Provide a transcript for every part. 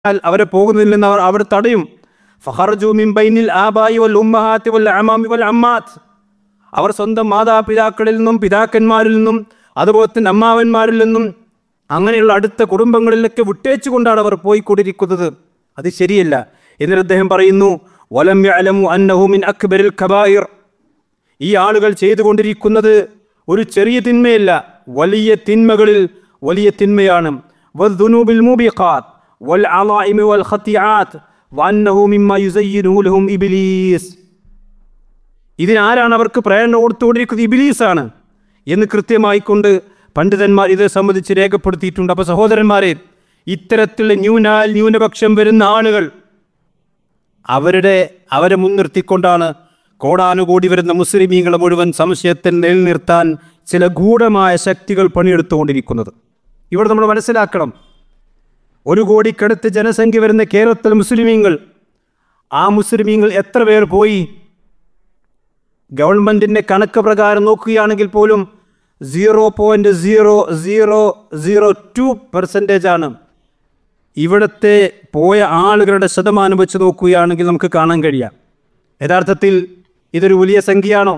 അവരെ പോകുന്നതിൽ നിന്ന് അവർ അവർ തടയും ഫഹർജു മിൻ ബൈനിൽ ആബായി വൽ ഉമ്മഹാത്തി വൽ അമാമി വൽ അമ്മാത്ത് അവർ സ്വന്തം മാതാപിതാക്കളിൽ നിന്നും പിതാക്കന്മാരിൽ നിന്നും അതുപോലെ തന്നെ അമ്മാവന്മാരിൽ നിന്നും അങ്ങനെയുള്ള അടുത്ത കുടുംബങ്ങളിലൊക്കെ വിട്ടേച്ചുകൊണ്ടാണ് അവർ പോയിക്കൊണ്ടിരിക്കുന്നത് അത് ശരിയല്ല എന്നിട്ട് അദ്ദേഹം പറയുന്നു വലം യഅലമു അന്നഹു മിൻ അക്ബരിൽ ഖബായിർ ഈ ആളുകൾ ചെയ്തുകൊണ്ടിരിക്കുന്നത് ഒരു ചെറിയ തിന്മയല്ല വലിയ തിന്മകളിൽ വലിയ തിന്മയാണ് വദ്ദുനൂബിൽ മൂബിഖാത്ത് വൽ അളാഇമി വൽ ഖത്തിആത്ത് വഅന്നഹു മിമ്മ യുസയ്യിനുഹു ലഹും ഇബ്ലീസ് ഇതിനാരാണ് അവർക്ക് പ്രേരണ കൊടുത്തുകൊണ്ടിരിക്കുന്നത് ഇബിലീസാണ് എന്ന് കൃത്യമായിക്കൊണ്ട് പണ്ഡിതന്മാർ ഇത് സംബന്ധിച്ച് രേഖപ്പെടുത്തിയിട്ടുണ്ട് അപ്പോൾ സഹോദരന്മാരെ ഇത്തരത്തിലുള്ള ന്യൂനാൽ ന്യൂനപക്ഷം വരുന്ന ആളുകൾ അവരുടെ അവരെ മുൻനിർത്തിക്കൊണ്ടാണ് കോടാനുകൂടി വരുന്ന മുസ്ലിമീങ്ങളെ മുഴുവൻ സംശയത്തിൽ നിലനിർത്താൻ ചില ഗൂഢമായ ശക്തികൾ പണിയെടുത്തുകൊണ്ടിരിക്കുന്നത് ഇവിടെ നമ്മൾ മനസ്സിലാക്കണം ഒരു കോടിക്കടുത്ത് ജനസംഖ്യ വരുന്ന കേരളത്തിലെ മുസ്ലിമീങ്ങൾ ആ മുസ്ലിമീങ്ങൾ എത്ര പേർ പോയി ഗവൺമെൻറ്റിൻ്റെ കണക്ക് പ്രകാരം നോക്കുകയാണെങ്കിൽ പോലും zero point zero zero zero two percentage ആണ് ഇവിടുത്തെ പോയ ആളുകളുടെ ശതമാനം വെച്ച് നോക്കുകയാണെങ്കിൽ നമുക്ക് കാണാൻ കഴിയാം യഥാർത്ഥത്തിൽ ഇതൊരു വലിയ സംഖ്യയാണോ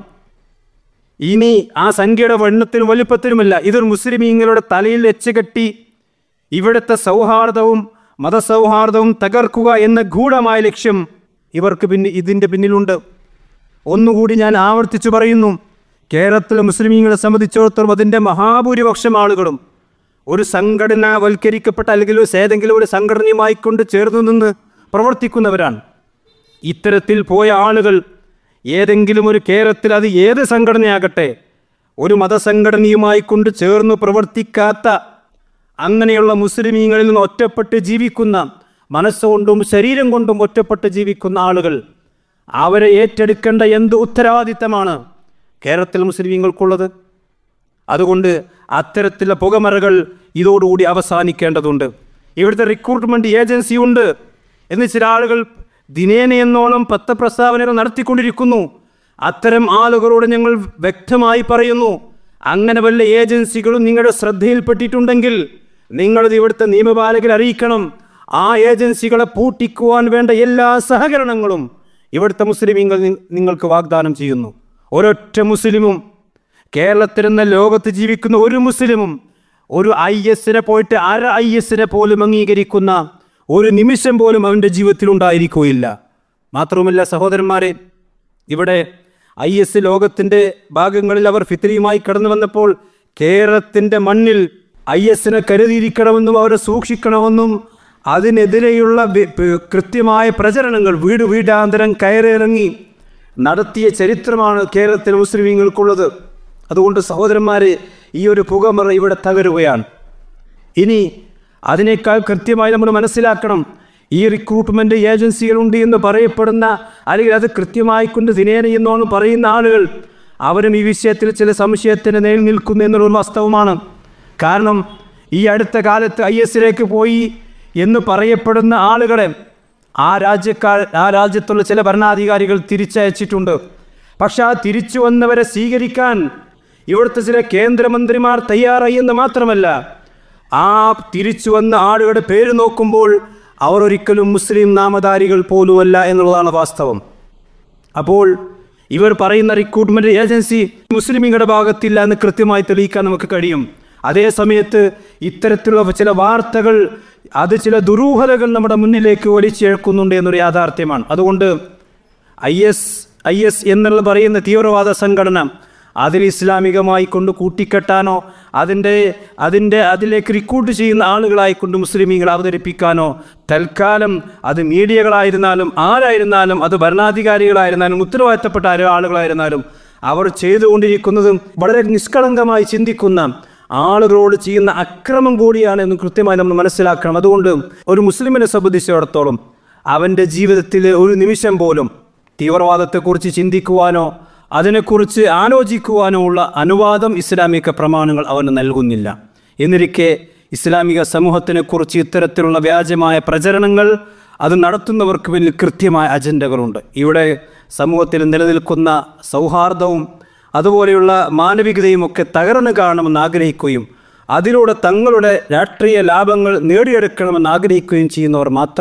ഇനി ആ സംഖ്യയുടെ വണ്ണത്തിനും വലുപ്പത്തിനുമല്ല ഇതൊരു മുസ്ലിമീങ്ങളുടെ തലയിൽ വെച്ചുകെട്ടി ഇവിടുത്തെ സൗഹാർദ്ദവും മതസൗഹാർദ്ദവും തകർക്കുക എന്ന ഗൂഢമായ ലക്ഷ്യം ഇവർക്ക് പിന്നെ ഇതിൻ്റെ പിന്നിലുണ്ട് ഒന്നുകൂടി ഞാൻ ആവർത്തിച്ചു പറയുന്നു കേരളത്തിലെ മുസ്ലിമീങ്ങളെ സംബന്ധിച്ചിടത്തോളം അതിൻ്റെ മഹാഭൂരിപക്ഷം ആളുകളും ഒരു സംഘടനാവൽക്കരിക്കപ്പെട്ട അല്ലെങ്കിൽ ഒരു ഏതെങ്കിലും ഒരു സംഘടനയുമായി കൊണ്ട് ചേർന്ന് നിന്ന് പ്രവർത്തിക്കുന്നവരാണ് ഇത്തരത്തിൽ പോയ ആളുകൾ ഏതെങ്കിലും ഒരു കേരളത്തിൽ അത് ഏത് സംഘടനയാകട്ടെ ഒരു മതസംഘടനയുമായി കൊണ്ട് ചേർന്ന് പ്രവർത്തിക്കാത്ത അങ്ങനെയുള്ള മുസ്ലിമീങ്ങളിൽ നിന്ന് ഒറ്റപ്പെട്ട് ജീവിക്കുന്ന മനസ്സുകൊണ്ടും ശരീരം കൊണ്ടും ഒറ്റപ്പെട്ട് ജീവിക്കുന്ന ആളുകൾ അവരെ ഏറ്റെടുക്കേണ്ട എന്ത് ഉത്തരവാദിത്തമാണ് കേരളത്തിൽ മുസ്ലിമീങ്ങൾക്കുള്ളത് അതുകൊണ്ട് അത്തരത്തിലുള്ള പുകമറകൾ ഇതോടുകൂടി അവസാനിക്കേണ്ടതുണ്ട് ഇവിടുത്തെ റിക്രൂട്ട്മെൻറ്റ് ഏജൻസി ഉണ്ട് എന്ന് ചില ആളുകൾ ദിനേനയെന്നോളം പത്രപ്രസ്താവനകൾ നടത്തിക്കൊണ്ടിരിക്കുന്നു അത്തരം ആളുകളോട് ഞങ്ങൾ വ്യക്തമായി പറയുന്നു അങ്ങനെ വല്ല ഏജൻസികളും നിങ്ങളുടെ ശ്രദ്ധയിൽപ്പെട്ടിട്ടുണ്ടെങ്കിൽ നിങ്ങളത് ഇവിടുത്തെ നിയമപാലകരെ അറിയിക്കണം ആ ഏജൻസികളെ പൂട്ടിക്കുവാൻ വേണ്ട എല്ലാ സഹകരണങ്ങളും ഇവിടുത്തെ മുസ്ലിമീങ്ങൾ നി- നിങ്ങൾക്ക് വാഗ്ദാനം ചെയ്യുന്നു ഒരൊറ്റ മുസ്ലിമും കേരളത്തിലെന്ന ലോകത്ത് ജീവിക്കുന്ന ഒരു മുസ്ലിമും ഒരു ഐ എസിനെ പോയിട്ട് അര ഐ എസിനെ പോലും അംഗീകരിക്കുന്ന ഒരു നിമിഷം പോലും അവൻ്റെ ജീവിതത്തിൽ ഉണ്ടായിരിക്കുകയില്ല മാത്രവുമല്ല സഹോദരന്മാരെ ഇവിടെ ഐ എസ് ലോകത്തിൻ്റെ ഭാഗങ്ങളിൽ അവർ ഫിത്രിയുമായി കടന്നു വന്നപ്പോൾ കേരളത്തിൻ്റെ മണ്ണിൽ ഐ എസിനെ കരുതിയിരിക്കണമെന്നും അവരെ സൂക്ഷിക്കണമെന്നും അതിനെതിരെയുള്ള വി- പ്- കൃത്യമായ പ്രചരണങ്ങൾ വീട് വീടാന്തരം കയറിയിറങ്ങി നടത്തിയ ചരിത്രമാണ് കേരളത്തിലെ മുസ്ലിമീങ്ങൾക്കുള്ളത് അതുകൊണ്ട് സഹോദരന്മാരെ ഈ ഒരു പുകമറ ഇവിടെ തകരുകയാണ് ഇനി അതിനേക്കാൾ കൃത്യമായി നമ്മൾ മനസ്സിലാക്കണം ഈ റിക്രൂട്ട്മെൻറ്റ് ഏജൻസികളുണ്ട് എന്ന് പറയപ്പെടുന്ന അല്ലെങ്കിൽ അത് കൃത്യമായി കൊണ്ട് ദിനേന എന്നോണം പറയുന്ന ആളുകൾ അവരും ഈ വിഷയത്തിൽ ചില സംശയത്തിന് നേരിൽ നിൽക്കുന്നു എന്നുള്ള വാസ്തവമാണ് കാരണം ഈ അടുത്ത കാലത്ത് ഐ എസിലേക്ക് പോയി എന്ന് പറയപ്പെടുന്ന ആളുകളെ ആ രാജ്യക്കാർ ആ രാജ്യത്തുള്ള ചില ഭരണാധികാരികൾ തിരിച്ചയച്ചിട്ടുണ്ട് പക്ഷെ ആ തിരിച്ചു വന്നവരെ സ്വീകരിക്കാൻ ഇവിടുത്തെ ചില കേന്ദ്രമന്ത്രിമാർ തയ്യാറായി എന്ന് മാത്രമല്ല ആ തിരിച്ചു വന്ന ആളുകളുടെ പേര് നോക്കുമ്പോൾ അവർ ഒരിക്കലും മുസ്ലിം നാമധാരികൾ പോലുമല്ല എന്നുള്ളതാണ് വാസ്തവം അപ്പോൾ ഇവർ പറയുന്ന റിക്രൂട്ട്മെന്റ് ഏജൻസി മുസ്ലിമീങ്ങളുടെ ഭാഗത്തില്ല എന്ന് കൃത്യമായി തെളിയിക്കാൻ നമുക്ക് കഴിയും അതേ സമയത്ത് ഇത്തരത്തിലുള്ള ചില വാർത്തകൾ അത് ചില ദുരൂഹതകൾ നമ്മുടെ മുന്നിലേക്ക് വലിച്ചേൽക്കുന്നുണ്ട് എന്നൊരു യാഥാർത്ഥ്യമാണ് അതുകൊണ്ട് ഐ എസ് ഐ എസ് എന്നുള്ള പറയുന്ന തീവ്രവാദ സംഘടന അതിൽ ഇസ്ലാമികമായി കൊണ്ട് കൂട്ടിക്കെട്ടാനോ അതിൻ്റെ അതിൻ്റെ അതിലേക്ക് റിക്രൂട്ട് ചെയ്യുന്ന ആളുകളായി കൊണ്ട് മുസ്ലിമീങ്ങൾ അവതരിപ്പിക്കാനോ തൽക്കാലം അത് മീഡിയകളായിരുന്നാലും ആരായിരുന്നാലും അത് ഭരണാധികാരികളായിരുന്നാലും ഉത്തരവാദിത്തപ്പെട്ട ആരോ ആളുകളായിരുന്നാലും അവർ ചെയ്തുകൊണ്ടിരിക്കുന്നതും വളരെ നിഷ്കളങ്കമായി ചിന്തിക്കുന്ന ആളുകളോട് ചെയ്യുന്ന അക്രമം കൂടിയാണ് എന്ന് കൃത്യമായി നമ്മൾ മനസ്സിലാക്കണം അതുകൊണ്ട് ഒരു മുസ്ലിമിനെ സംബന്ധിച്ചിടത്തോളം അവൻ്റെ ജീവിതത്തിൽ ഒരു നിമിഷം പോലും തീവ്രവാദത്തെക്കുറിച്ച് ചിന്തിക്കുവാനോ അതിനെക്കുറിച്ച് ആലോചിക്കുവാനോ ഉള്ള അനുവാദം ഇസ്ലാമിക പ്രമാണങ്ങൾ അവന് നൽകുന്നില്ല എന്നിരിക്കെ ഇസ്ലാമിക സമൂഹത്തിനെക്കുറിച്ച് ഇത്തരത്തിലുള്ള വ്യാജമായ പ്രചരണങ്ങൾ അത് നടത്തുന്നവർക്ക് പിന്നിൽ കൃത്യമായ അജണ്ടകളുണ്ട് ഇവിടെ സമൂഹത്തിൽ നിലനിൽക്കുന്ന സൗഹാർദ്ദവും അതുപോലെയുള്ള മാനവികതയും ഒക്കെ തകർന്നു കാണണമെന്ന് ആഗ്രഹിക്കുകയും അതിലൂടെ തങ്ങളുടെ രാഷ്ട്രീയ ലാഭങ്ങൾ നേടിയെടുക്കണമെന്ന് ആഗ്രഹിക്കുകയും ചെയ്യുന്നവർ മാത്രം